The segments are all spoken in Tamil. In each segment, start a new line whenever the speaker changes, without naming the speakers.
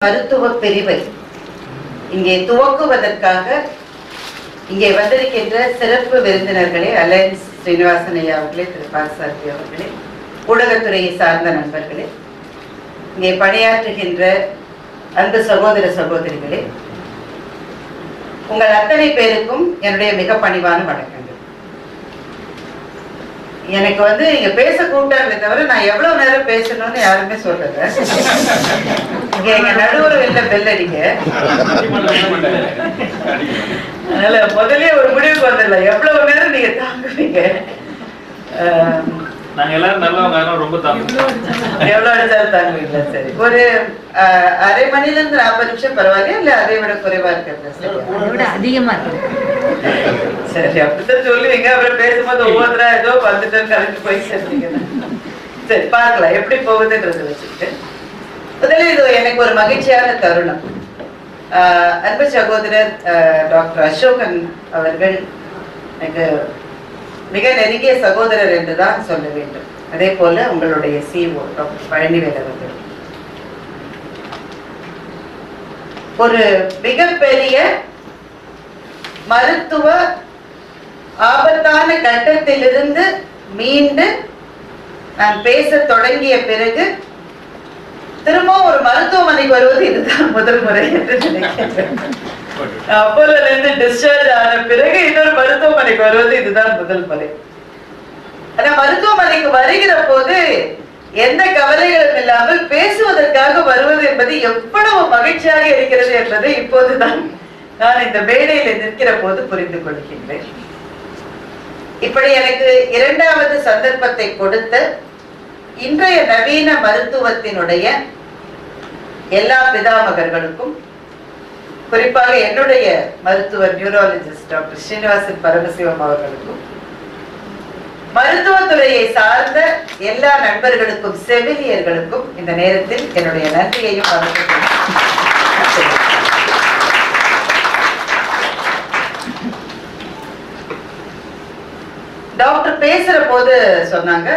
மருத்துவ பிரிவை இங்கே துவக்குவதற்காக இங்கே வந்திருக்கின்ற சிறப்பு விருந்தினர்களே அலையன்ஸ் ஸ்ரீனிவாசன் ஐயா அவர்களே திரு பாசார்த்தி அவர்களே ஊடகத்துறையை சார்ந்த நண்பர்களே இங்கே பணியாற்றுகின்ற அன்பு சகோதர சகோதரிகளே உங்கள் அத்தனை பேருக்கும் என்னுடைய மிக பணிவான வணக்கங்கள் எனக்கு வந்து இங்க பேச கூப்பிட்டாங்களே தவிர நான் எவ்வளவு நேரம் பேசணும்னு யாருமே சொல்லல இங்க எங்க நடுவர் வெளில பெல் அடிங்க அதனால முதல்லயே ஒரு முடிவுக்கு வந்துடலாம் எவ்வளவு நேரம் நீங்க தாங்குவீங்க ஆஹ்,
நாங்க எல்லாரும் நல்லவங்க அதனால ரொம்ப தாங்க
எவ்வளவு அடிச்சாலும் தாங்குவீங்களா சரி ஒரு ஆஹ், அரை மணில இருந்து நாற்பது நிமிஷம் பரவாயில்லையா இல்ல அதை விட குறைவா இருக்கிறது சரியா?
அதை விட அதிகமா இருக்கு
சரி அப்படித்தான் சொல்லுவீங்க அப்புறம் பேசும்போது ஒவ்வொருத்தரா ஏதோ வந்துட்டேன்னு கலந்து போய் சேர்ந்தீங்க சரி பார்க்கலாம் எப்படி போகுதுன்றது வச்சுக்கிட்டு முதல்ல இது எனக்கு ஒரு மகிழ்ச்சியான தருணம் ஆஹ் அன்பு சகோதரர் ஆஹ் டாக்டர் அசோகன் அவர்கள் எனக்கு மிக நெருங்கிய சகோதரர் என்றுதான் சொல்ல வேண்டும் அதே போல உங்களுடைய சிஓ டாக்டர் பழனிவேல் அவர்கள் ஒரு மிகப்பெரிய மருத்துவ ஆபத்தான கட்டத்திலிருந்து மீண்டு நான் பேச தொடங்கிய பிறகு திரும்ப ஒரு மருத்துவமனைக்கு வருவது இதுதான் முதல் முறை என்று நினைக்கிறேன் அப்போல இருந்து டிஸ்சார்ஜ் ஆன பிறகு இன்னொரு மருத்துவமனைக்கு வருவது இதுதான் முதல் முறை ஆனா மருத்துவமனைக்கு வருகிற போது எந்த கவலைகளும் இல்லாமல் பேசுவதற்காக வருவது என்பது எவ்வளவு மகிழ்ச்சியாக இருக்கிறது என்பதை இப்போதுதான் நான் இந்த மேடையில் நிற்கிற போது புரிந்து கொள்கின்றேன் இப்படி எனக்கு இரண்டாவது சந்தர்ப்பத்தை கொடுத்த இன்றைய நவீன மருத்துவத்தினுடைய எல்லா பிதாமகர்களுக்கும் குறிப்பாக என்னுடைய மருத்துவர் நியூராலஜிஸ்ட் டாக்டர் ஸ்ரீனிவாசன் பரமசிவம் அவர்களுக்கும் மருத்துவத்துறையை சார்ந்த எல்லா நண்பர்களுக்கும் செவிலியர்களுக்கும் இந்த நேரத்தில் என்னுடைய நன்றியையும் வணக்கத்தையும் டாக்டர் பேசுற போது சொன்னாங்க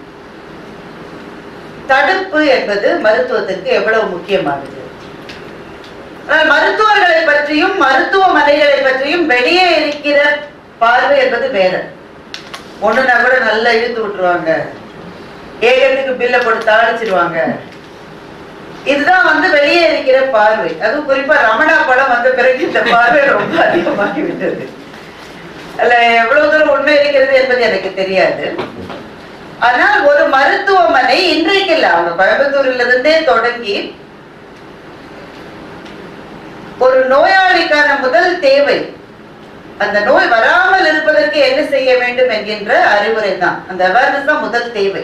தடுப்பு என்பது மருத்துவத்திற்கு எவ்வளவு முக்கியமானது ஆனால் மருத்துவர்களை பற்றியும் மருத்துவமனைகளை பற்றியும் வெளியே இருக்கிற பார்வை என்பது வேற ஒண்ணுனா கூட நல்லா இழுத்து விட்டுருவாங்க ஏகத்துக்கு பில்ல போட்டு தாளிச்சிருவாங்க இதுதான் வந்து வெளியே இருக்கிற பார்வை அதுவும் குறிப்பா ரமணா படம் வந்த பிறகு இந்த பார்வை ரொம்ப அதிகமாகி விட்டது அல்ல எவ்வளவு தூரம் உண்மை இருக்கிறது என்பது எனக்கு தெரியாது ஆனால் ஒரு மருத்துவமனை இன்றைக்கு இல்ல அவங்க கோயம்புத்தூர்ல இருந்தே தொடங்கி ஒரு நோயாளிக்கான முதல் தேவை அந்த நோய் வராமல் இருப்பதற்கு என்ன செய்ய வேண்டும் என்கின்ற அறிவுரை தான் அந்த அவேர்னஸ் தான் முதல் தேவை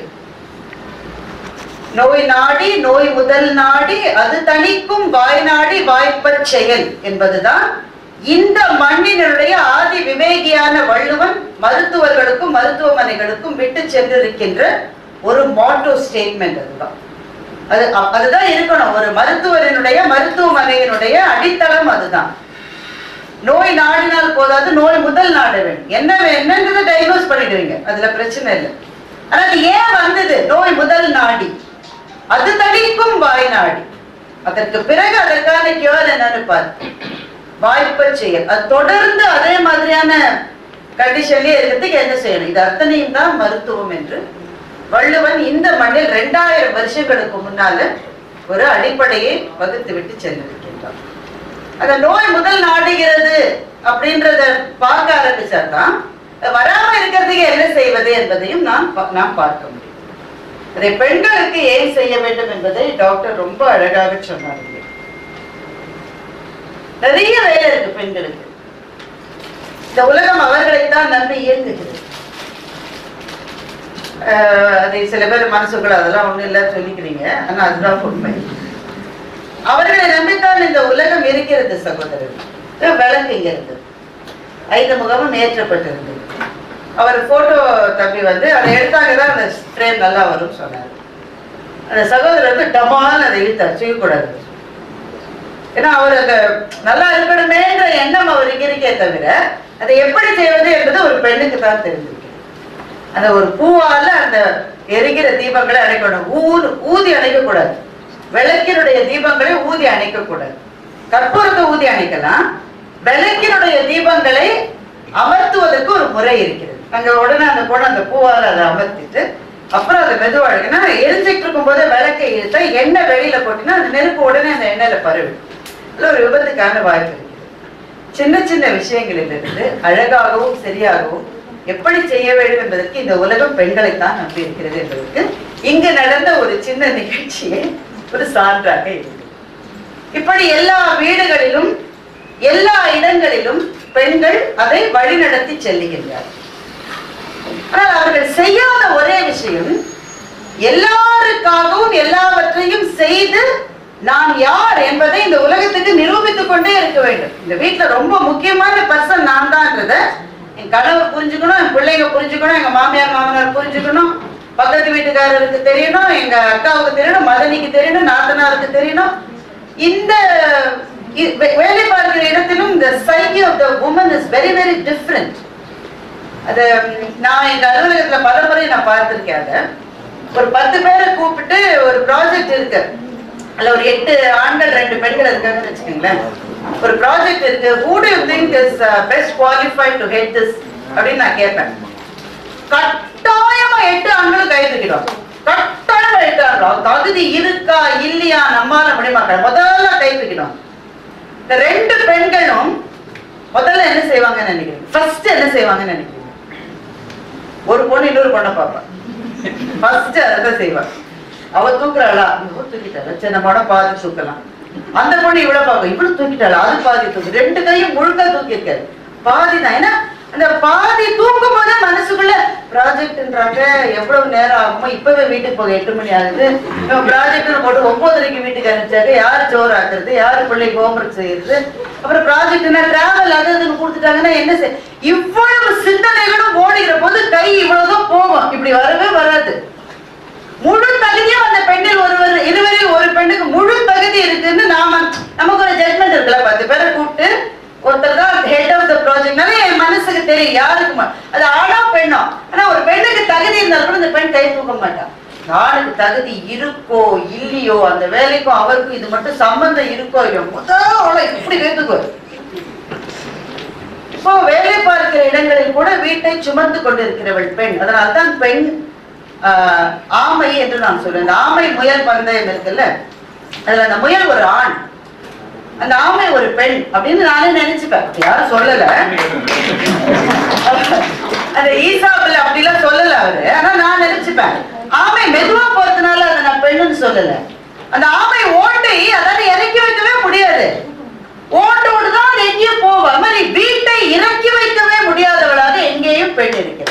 நோய் நாடி நோய் முதல் நாடி அது தணிக்கும் வாய் நாடி வாய்ப்பச் செயல் என்பதுதான் இந்த மண்ணினுடைய ஆதி விவேகியான வள்ளுவன் மருத்துவர்களுக்கும் மருத்துவமனைகளுக்கும் விட்டு சென்றிருக்கின்ற ஒரு மாட்டோ ஸ்டேட்மெண்ட் அதுதான் அது அ- அதுதான் இருக்கணும் ஒரு மருத்துவரினுடைய மருத்துவமனையினுடைய அடித்தளம் அதுதான் நோய் நாடினால் போதாது நோய் முதல் நாட வேண்டும் என்ன என்னன்றதை டயக்னோஸ் பண்ணிடுவீங்க அதுல பிரச்சனை இல்லை ஆனா அது ஏன் வந்தது நோய் முதல் நாடி அது தணிக்கும் வாய் நாடி அதற்கு பிறகு அதற்கான கியூர் என்னன்னு பாரு வாய்ப்பை செயல் அது தொடர்ந்து அதே மாதிரியான கண்டிஷன்லயே இருக்கிறதுக்கு என்ன செய்யணும் இது அத்தனையும் தான் மருத்துவம் என்று வள்ளுவன் இந்த மண்ணில் ரெண்டாயிரம் வருஷங்களுக்கு முன்னால ஒரு அடிப்படையை வகுத்து விட்டு சென்றிருக்கின்றான் அந்த நோய் முதல் நாடுகிறது அப்படின்றத பார்க்க ஆரம்பிச்சாதான் வராம இருக்கிறதுக்கு என்ன செய்வது என்பதையும் நாம் பா- நாம் பார்க்க முடியும் அதை பெண்களுக்கு ஏன் செய்ய வேண்டும் என்பதை டாக்டர் ரொம்ப அழகாக சொன்னார் இங்கே. நிறைய வேலை இருக்கு பெண்களுக்கு இந்த உலகம் அவர்களைத்தான் நம்பி இயங்குகிறது ஆஹ் அதை சில பேர் மனசுக்குள்ள அதெல்லாம் ஒண்ணும் இல்ல சொல்லிக்கிறீங்க ஆனா அதுதான் உண்மை அவர்களை நம்பித்தான் இந்த உலகம் இருக்கிறது சகோதரர் இது விளக்கு இங்க இருந்தது ஐந்து முகமும் ஏற்றப்பட்டிருந்தது அவர் போட்டோ தம்பி வந்து அதை எடுத்தாங்க தான் அந்த ஃப்ரேம் நல்லா வரும்னு சொன்னார் அந்த சகோதரர் வந்து டமால் அதை இழுத்தார் செய்யக்கூடாது ஏன்னா அவர் அந்த நல்லா இருக்கணுமேன்ற எண்ணம் அவருக்கு இருக்கே தவிர அதை எப்படி செய்வது என்பது ஒரு பெண்ணுக்கு தான் தெரிஞ்சிருக்கு அந்த ஒரு பூவால அந்த எரிகிற தீபங்களை அணைக்கணும் ஊது ஊதி அணைக்க கூடாது விளக்கினுடைய தீபங்களை ஊதி அணைக்க கூடாது கற்பூரத்தை ஊதி அணைக்கலாம் விளக்கினுடைய தீபங்களை அமர்த்துவதற்கு ஒரு முறை இருக்கிறது அங்க உடனே அந்த பொண்ணு அந்த பூவால அதை அமர்த்திட்டு அப்புறம் அதை மெதுவா எடுக்கணும் எரிஞ்சிட்டு இருக்கும் போது விளக்கை இழுத்தா எண்ணெய் வெளியில போட்டீங்கன்னா அந்த நெருப்பு உடனே அந்த எண்ணெயில பரவி இதுல ஒரு விபத்துக்கான வாய்ப்பு இருக்குது சின்ன சின்ன விஷயங்களிலிருந்து அழகாகவும் சரியாகவும் எப்படி செய்ய வேண்டும் என்பதற்கு இந்த உலகம் பெண்களைத்தான் நம்பி இருக்கிறது என்பதற்கு இங்கு நடந்த ஒரு சின்ன நிகழ்ச்சியே ஒரு சான்றாக இருக்கு இப்படி எல்லா வீடுகளிலும் எல்லா இடங்களிலும் பெண்கள் அதை வழிநடத்தி செல்லுகின்றார் ஆனால் அவர்கள் செய்யாத ஒரே விஷயம் எல்லாருக்காகவும் எல்லாவற்றையும் செய்து நான் யார் என்பதை இந்த உலகத்துக்கு நிரூபித்துக் கொண்டே இருக்க வேண்டும் இந்த வீட்டுல ரொம்ப முக்கியமான பர்சன் நான் தான்றத என் கணவர் புரிஞ்சுக்கணும் என் பிள்ளைங்க புரிஞ்சுக்கணும் எங்க மாமியார் மாமனார் புரிஞ்சுக்கணும் பக்கத்து வீட்டுக்காரருக்கு தெரியணும் எங்க அக்காவுக்கு தெரியணும் மதனிக்கு தெரியணும் நாத்தனாருக்கு தெரியணும் இந்த இ- வே- வேலை பார்க்கிற இடத்திலும் இந்த psyche of the woman is very very different அது ம், நான் எங்க அலுவலகத்துல பல முறை நான் பார்த்திருக்கேன் அதை ஒரு பத்து பேரை கூப்பிட்டு ஒரு ப்ராஜெக்ட் இருக்கு அதுல ஒரு எட்டு ஆண்கள் ரெண்டு பெண்கள் இருக்காங்கன்னு வச்சுக்கோங்களேன் ஒரு ப்ராஜெக்ட் இருக்கு who do you think is uh, best qualified to head this அப்படின்னு நான் கேட்பேன் கட்டாயமா எட்டு ஆண்களும் கை தூக்கிடும் கட்டாயமா எட்டு ஆண்களும் தகுதி இருக்கா இல்லையா நம்மால முடியுமா முதல்ல கை தூக்கிடும் இந்த ரெண்டு பெண்களும் முதல்ல என்ன செய்வாங்கன்னு நினைக்கிறீங்க ஃபர்ஸ்ட் என்ன செய்வாங்கன்னு நினைக்கிறீங்க ஒரு பொண்ணு இன்னொரு பொண்ணை பார்ப்பா ஃபர்ஸ்ட் அதான் செய்வா அவ தூக்குறாளா இவ தூக்கிட்டாளா சரி நம்மளோட பாதி தூக்கலாம் அந்த பொண்ணு இவ்வளவு பார்க்கும் இவ்வளவு தூக்கிட்டாளா அது பாதி தூக்கு ரெண்டு கையும் முழுக்க தூக்கி இருக்காரு பாதி தான் ஏன்னா அந்த பாதி தூக்கும் போதே மனசுக்குள்ள ப்ராஜெக்ட்ன்றாங்க எவ்வளவு நேரம் ஆகுமோ இப்பவே வீட்டுக்கு போக எட்டு மணி ஆகுது ப்ராஜெக்ட் போட்டு ஒன்பதரைக்கு வீட்டுக்கு அனுப்பிச்சாரு யாரு சோறு ஆக்குறது யாரு பிள்ளைக்கு ஹோம்ஒர்க் செய்யறது அப்புறம் ப்ராஜெக்ட்னா டிராவல் அது இதுன்னு கொடுத்துட்டாங்கன்னா என்ன செய் இவ்வளவு சிந்தனைகளும் ஓடுகிற போது கை இவ்வளவுதான் போகும் இப்படி வரவே வராது முழு தகுதியும் அந்த பெண்ணில் ஒருவர் இருவரில் ஒரு பெண்ணுக்கு முழு தகுதி இருக்குன்னு நாம நமக்கு ஒரு ஜட்மெண்ட் இருக்குல்ல பத்து பேரை கூப்பிட்டு ஒருத்தர் தான் ஹெட் ஆஃப் த ப்ராஜெக்ட்னால என் மனசுக்கு தெரியும் யாருக்கு ம- அது ஆணோ பெண்ணோ ஆனா ஒரு பெண்ணுக்கு தகுதி இருந்தால் கூட இந்த பெண் கை தூக்க மாட்டான் ஆணுக்கு தகுதி இருக்கோ இல்லையோ அந்த வேலைக்கும் அவருக்கும் இது மட்டும் சம்பந்தம் இருக்கோ இல்லையோ முதல் அவளை இப்படி வைத்துக்கோ இப்போ வேலை பார்க்கிற இடங்களில் கூட வீட்டை சுமந்து கொண்டிருக்கிறவள் பெண் அதனால்தான் பெண் ஆஹ், ஆமை என்று நான் சொல்றேன் இந்த ஆமை முயல் பந்தயம் இருக்குல்ல அதுல அந்த முயல் ஒரு ஆண் அந்த ஆமை ஒரு பெண் அப்படின்னு நானே நினைச்சுப்பேன் யாரும் சொல்லல அந்த ஈசாபில் அப்படிலாம் சொல்லல அவரு ஆனா நான் நினைச்சுப்பேன் ஆமை மெதுவா போறதுனால அதை நான் பெண்ணுன்னு சொல்லல அந்த ஆமை ஓட்டை அதாவது இறக்கி வைக்கவே முடியாது ஓட்டோடு தான் அது எங்கேயும் போகும் அது மாதிரி வீட்டை இறக்கி வைக்கவே முடியாதவளாக எங்கேயும் பெண் இருக்கிறது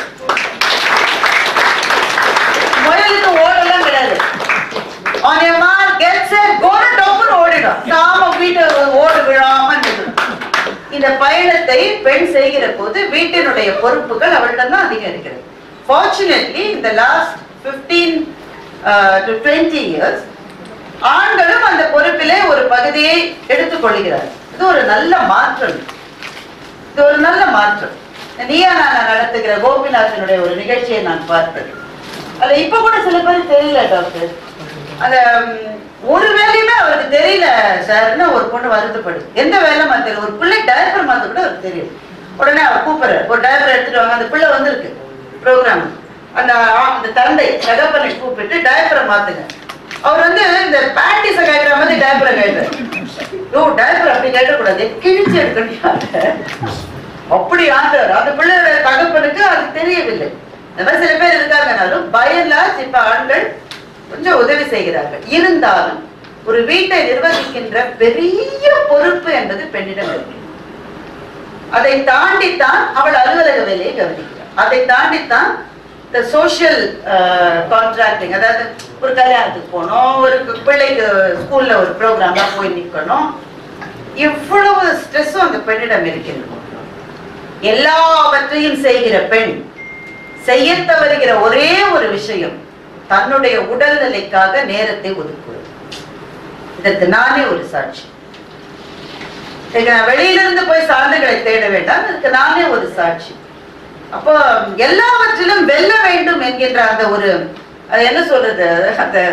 முயலுக்கு ஓடலாம் கிடையாது on your mark get set go to டப்புன்னு ஓடிடும் நாம வீட்டை ஓடு விழாம நிக்கணும். இந்த பயணத்தை பெண் செய்கிற போது வீட்டினுடைய பொறுப்புகள் அவளிடம் தான் அதிகம் இருக்கிறது ஃபார்ச்சுனேட்லி இந்த last fifteen to twenty years ஆண்களும் அந்த பொறுப்பிலே ஒரு பகுதியை எடுத்துக்கொள்கிறார் இது ஒரு நல்ல மாற்றம் இது ஒரு நல்ல மாற்றம் நீயா நான் நடத்துகிற கோபிநாதனுடைய ஒரு நிகழ்ச்சியை நான் பார்த்தேன் அதுல இப்ப கூட சில பேர் தெரியல டாக்டர் அந்த ம், ஒரு வேலையுமே அவருக்கு தெரியல சார்னு ஒரு பொண்ணு வருத்தப்படுது எந்த வேலை மாத்தல ஒரு பிள்ளை டயப்பர் மாத்த கூட அவருக்கு தெரியும் உடனே அவர் கூப்பிடுற ஒரு டயப்பர் எடுத்துட்டு வாங்க அந்த பிள்ளை வந்திருக்கு ப்ரோக்ராம் அந்த ஆ- அந்த தந்தை தகப்பனை கூப்பிட்டு டயப்பரை மாத்துங்க அவர் வந்து இந்த பேண்டிஸை கேட்கிற மாதிரி டயப்பரை கேட்கிறார் ஓ டயப்பர் அப்படி கேட்கக்கூடாது கிழிச்சு எடுக்கணும் அப்படி ஆண்டார் அந்த பிள்ளையோட தகப்பனுக்கு அது தெரியவில்லை இந்த மாதிரி சில பேர் இருக்காங்கனாலும் பயன்லாஸ் இப்ப ஆண்கள் கொஞ்சம் உதவி செய்கிறார்கள் இருந்தாலும் ஒரு வீட்டை நிர்வகிக்கின்ற பெரிய பொறுப்பு என்பது பெண்ணிடம் இருக்கு அதை தாண்டித்தான் அவள் அலுவலக வேலையை கவனிக்கிறாள் அதை தாண்டித்தான் இந்த சோஷியல் கான்ட்ராக்டிங் அதாவது ஒரு கல்யாணத்துக்கு போகணும் ஒரு பிள்ளைக்கு ஸ்கூல்ல ஒரு ப்ரோக்ராம்ல போய் நிக்கணும் இவ்வளவு ஸ்ட்ரெஸ்ஸும் அந்த பெண்ணிடம் இருக்கிறது எல்லாவற்றையும் செய்கிற பெண் செய்ய தவறுகிற ஒரே ஒரு விஷயம் தன்னுடைய உடல்நிலைக்காக நேரத்தை ஒதுக்குவது இதற்கு நானே ஒரு சாட்சி இங்க வெளியிலிருந்து போய் சான்றுகளை தேட வேண்டாம் இதற்கு நானே ஒரு சாட்சி அப்போ எல்லாவற்றிலும் வெல்ல வேண்டும் என்கின்ற அந்த ஒரு அது என்ன சொல்றது அந்த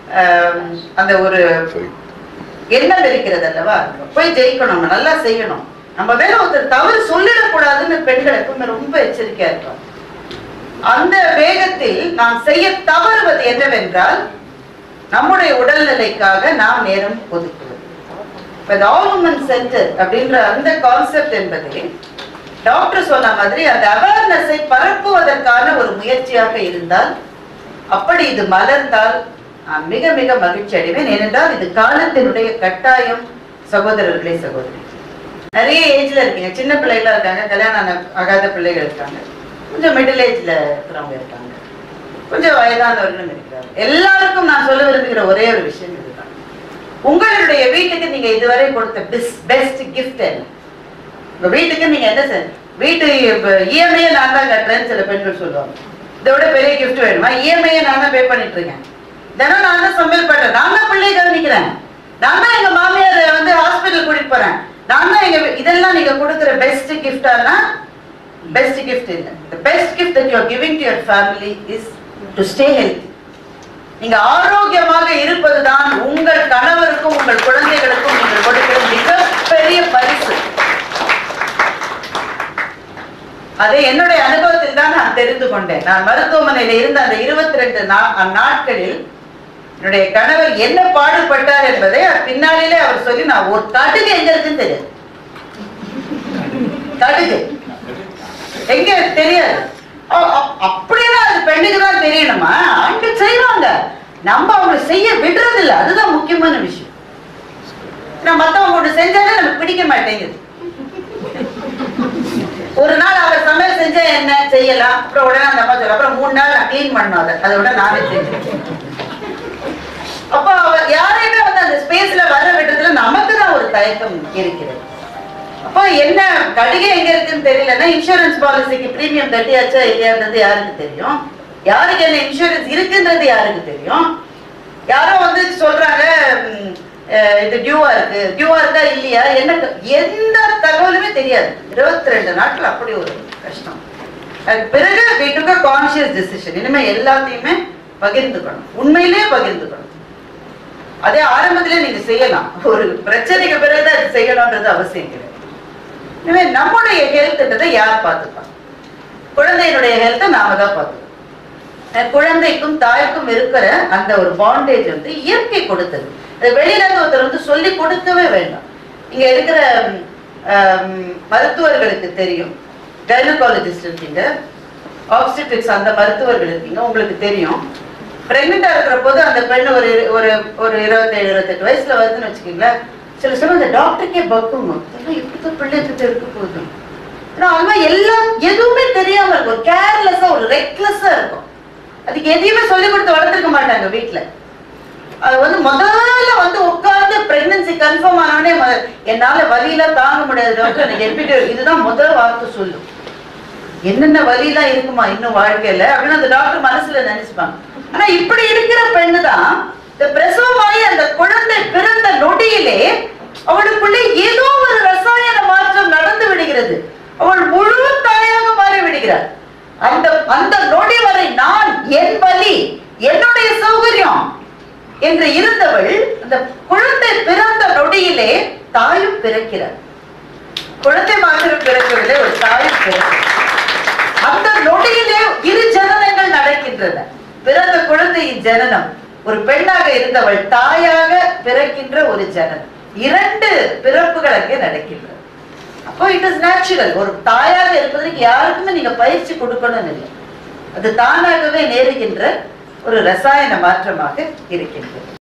ஆம், அந்த ஒரு எண்ணம் இருக்கிறது அல்லவா போய் ஜெயிக்கணும் நம்ம நல்லா செய்யணும் நம்ம மேல ஒருத்தர் தவறு சொல்லிடக்கூடாதுன்னு பெண்கள் எப்பவுமே ரொம்ப எச்சரிக்கையா இருப்பாங்க அந்த வேகத்தில் நாம் செய்ய தவறுவது என்னவென்றால் நம்முடைய உடல்நிலைக்காக நாம் நேரம் ஒதுக்குவது இப்ப இந்த ஆல் உமன் சென்டர் அப்படின்ற அந்த கான்செப்ட் என்பது டாக்டர் சொன்ன மாதிரி அந்த அவேர்னஸை பரப்புவதற்கான ஒரு முயற்சியாக இருந்தால் அப்படி இது மலர்ந்தால் நான் மிக மிக மகிழ்ச்சி அடைவேன் ஏனென்றால் இது காலத்தினுடைய கட்டாயம் சகோதரர்களே சகோதரி நிறைய ஏஜ்ல இருக்கீங்க சின்ன பிள்ளைகளா இருக்காங்க கல்யாணம் ஆன- ஆகாத பிள்ளைகள் இருக்காங்க கொஞ்சம் மிடில் ஏஜ்ல இருக்கிறவங்க இருக்காங்க கொஞ்சம் வயதானவர்களும் இருக்கிறாங்க எல்லாருக்கும் நான் சொல்ல விரும்புகிற ஒரே ஒரு விஷயம் இதுதான் உங்களுடைய வீட்டுக்கு நீங்க இதுவரை கொடுத்த பெஸ்ட் கிஃப்ட் என்ன உங்க வீட்டுக்கு நீங்க என்ன சார் வீட்டு இஎம்ஐ நான் தான் கட்டுறேன்னு சில பெண்கள் சொல்லுவாங்க இதை விட பெரிய gift வேணுமா இஎம்ஐ நான் தான் பே பண்ணிட்டு இருக்கேன் தினம் நான் தான் சமையல் பண்றேன் நான் தான் பிள்ளையை கவனிக்கிறேன் நான் தான் எங்க மாமியாரை வந்து ஹாஸ்பிட்டல் கூட்டிட்டு போறேன் நான் தான் எங்க வீ- இதெல்லாம் நீங்க கொடுக்குற பெஸ்ட் கிஃப்டானா பெஸ்ட் கிஃப்ட் இல்ல the best gift that you are giving to your family is to stay healthy நீங்க ஆரோக்கியமாக இருப்பதுதான் உங்கள் கணவருக்கும் உங்கள் குழந்தைகளுக்கும் நீங்கள் கொடுக்கிற மிகப்பெரிய பரிசு அதை என்னுடைய அனுபவத்தில் தான் நான் தெரிந்து கொண்டேன் நான் மருத்துவமனையில இருந்த அந்த இருபத்தி ரெண்டு நாட்களில் என்னுடைய கணவர் என்ன பாடுபட்டார் என்பதை அவர் பின்னாளிலே அவர் சொல்லி நான் ஒரு கடுகு எங்க இருக்குன்னு தெரியாது கடுகு எங்க தெரியாது அ- அ- அப்படின்னா அது பெண்ணுக்கு தான் தெரியணுமா ஆண்கள் செய்வாங்க நம்ம அவங்க செய்ய விடுறது இல்ல அதுதான் முக்கியமான விஷயம் நான் மத்தவங்க ஒண்ணு செஞ்சாலே நமக்கு பிடிக்க மாட்டேங்குது ஒரு நாள் அவர் சமையல் செஞ்சா என்ன செய்யலாம் அப்புறம் உடனே அந்த அம்மா சொல்ல அப்புறம் மூணு நாள் நான் க்ளீன் பண்ணணும் அதை அதை விட நானே செஞ்சேன் அப்ப அவர் யாரையுமே வந்து அந்த ஸ்பேஸ்ல வர விடுறதுல நமக்கு தான் ஒரு தயக்கம் இருக்கிறது அப்போ என்ன கடிகை எங்க இருக்குன்னு தெரியலன்னா இன்சூரன்ஸ் பாலிசிக்கு பிரீமியம் கட்டியாச்சா இல்லையான்றது யாருக்கு தெரியும் யாருக்கு என்ன இன்சூரன்ஸ் இருக்குன்றது யாருக்கு தெரியும் யாரோ வந்து சொல்றாங்க ம், அஹ், இது டியூவா இருக்கு டியூவா இருக்கா இல்லையா என்ன க- எந்த தகவலுமே தெரியாது இருபத்தி ரெண்டு நாட்கள் அப்படி ஒரு கஷ்டம் அதுக்கு பிறகு வீட்டுக்கு கான்சியஸ் டிசிஷன் இனிமே எல்லாத்தையுமே பகிர்ந்துக்கணும் உண்மையிலேயே பகிர்ந்துக்கணும் அதே ஆரம்பத்திலே நீங்க செய்யலாம் ஒரு பிரச்சனைக்கு பிறகுதான் இது செய்யணும்ன்றது அவசியம் கிடையாது எனவே நம்முடைய ஹெல்த்ன்றதை யார் பார்த்துப்பாங்க குழந்தையினுடைய ஹெல்த்தை நாம தான் பார்த்துக்கணும் அஹ் குழந்தைக்கும் தாய்க்கும் இருக்கிற அந்த ஒரு பாண்டேஜ் வந்து இயற்கை கொடுத்தது அது வெளியில இருந்து ஒருத்தர் வந்து சொல்லி கொடுக்கவே வேண்டாம் இங்க இருக்கிற ம், ஆம், மருத்துவர்களுக்கு தெரியும் கைனகாலஜிஸ்ட் இருக்கீங்க ஆப்ஸ்டிக்ஸ் அந்த மருத்துவர்கள் இருக்கீங்க உங்களுக்கு தெரியும் பிரெக்னெண்டா இருக்கிற போது அந்த பெண் ஒரு இரு- ஒரு ஒரு இருபத்தேழு இருபத்தெட்டு வயசுல வருதுன்னு வச்சுக்கீங்களேன் சில சமயம் அந்த டாக்டருக்கே பக்குங்க இதெல்லாம் இப்படிதான் பிள்ளை கிட்ட இருக்க போகுது ஏன்னா அது மாதிரி எல்லாம் எதுவுமே தெரியாம இருக்கும் ஒரு கேர்லெஸ்ஸா ஒரு ரெக்லெஸ்ஸா இருக்கும் அதுக்கு எதையுமே சொல்லி கொடுத்து வளர்த்துருக்க மாட்டாங்க வீட்ல அது வந்து முதல்ல வந்து உட்கார்ந்து பிரெக்னன்சி கன்ஃபார்ம் ஆனவனே மொத- என்னால வலியெல்லாம் தாங்க முடியாது டாக்டர் எனக்கு எபிடல் இதுதான் முதல் வார்த்தை சொல்லும் என்னென்ன வலியெல்லாம் இருக்குமா இன்னும் வாழ்க்கையில அப்படின்னு அந்த டாக்டர் மனசுல நினைச்சுப்பாங்க ஆனா இப்படி இருக்கிற பெண்ணு தான் இந்த பிரசவமாயி அந்த குழந்தை பிறந்த நொடியிலே அவளுக்குள்ளே ஏதோ ஒரு ரசாயன மாற்றம் நடந்து விடுகிறது அவள் முழு தாயாக மாறி விடுகிறாள் அந்த அந்த நொடி வரை நான் என் வலி என்னுடைய சௌகரியம் என்று இருந்தவள் அந்த குழந்தை பிறந்த நொடியிலே தாயும் பிறக்கிறார் குழந்தை மாத்திரம் பிறக்கவில்லை ஒரு தாயும் பிறக்கிறார் அந்த நொடியிலே இரு ஜனனங்கள் நடக்கின்றன பிறந்த குழந்தையின் ஜனனம் ஒரு பெண்ணாக இருந்தவள் தாயாக பிறக்கின்ற ஒரு ஜனனம் இரண்டு பிறப்புகள் அங்கே நடக்கின்றன அப்போ இட் இஸ் நேச்சுரல் ஒரு தாயாக இருப்பதற்கு யாருக்குமே நீங்க பயிற்சி கொடுக்கணும்னு இல்லை அது தானாகவே நேருகின்ற ஒரு ரசாயன மாற்றமாக இருக்கின்றது